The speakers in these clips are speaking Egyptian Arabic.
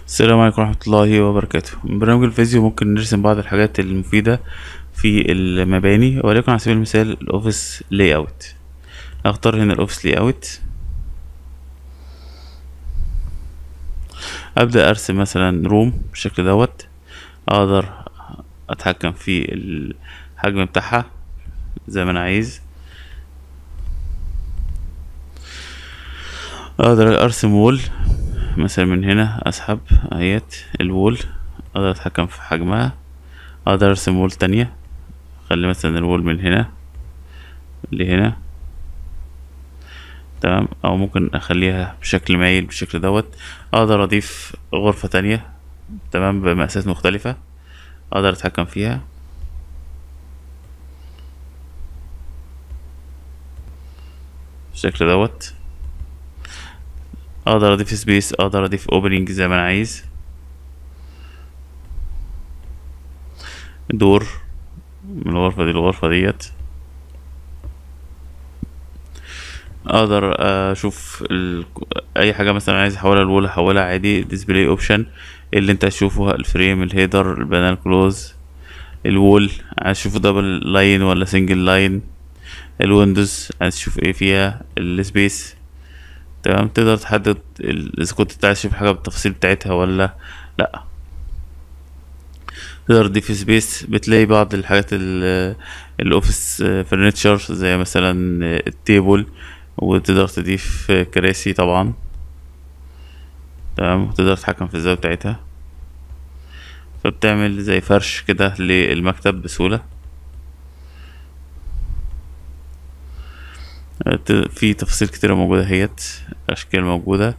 السلام عليكم ورحمة الله وبركاته من برنامج الفيزيو ممكن نرسم بعض الحاجات المفيدة في المباني وليكن على سبيل المثال الأوفيس لاي اوت اختار هنا الأوفيس لاي اوت أبدأ أرسم مثلا روم بالشكل دوت أقدر أتحكم في الحجم بتاعها زي ما أنا عايز أقدر أرسم وول مثلا من هنا اسحب اهيت الوول اقدر اتحكم في حجمها اقدر ارسم وول تانية اخلي مثلا الوول من هنا لهنا تمام او ممكن اخليها بشكل مايل بالشكل دوت اقدر اضيف غرفة تانية تمام بمقاسات مختلفة اقدر اتحكم فيها بالشكل دوت اقدر اضيف سبيس اقدر اضيف اوبننج زي ما انا عايز دور من الغرفة دي للغرفة ديت اقدر اشوف ال... اي حاجة مثلا عايز احولها لول احولها عادي ديسبلاي اوبشن اللي انت تشوفه الفريم الهيدر البانل كلوز الوول عايز تشوفه دبل لاين ولا سنجل لاين الويندوز عايز تشوف ايه فيها السبيس تمام تقدر تحدد اذا كنت عايز تشوف حاجه بالتفاصيل بتاعتها ولا لا تقدر تضيف سبيس بتلاقي بعض الحاجات الاوفيس فرنتشر زي مثلا التيبل وتقدر تضيف كراسي طبعا تمام وتقدر تتحكم في الزاويه بتاعتها فبتعمل زي فرش كده للمكتب بسهوله في تفاصيل كتيرة موجودة هيت أشكال موجودة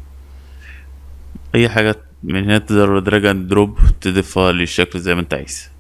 أي حاجة من هنا تقدر دراج اند دروب تضيفها للشكل زي ما انت عايز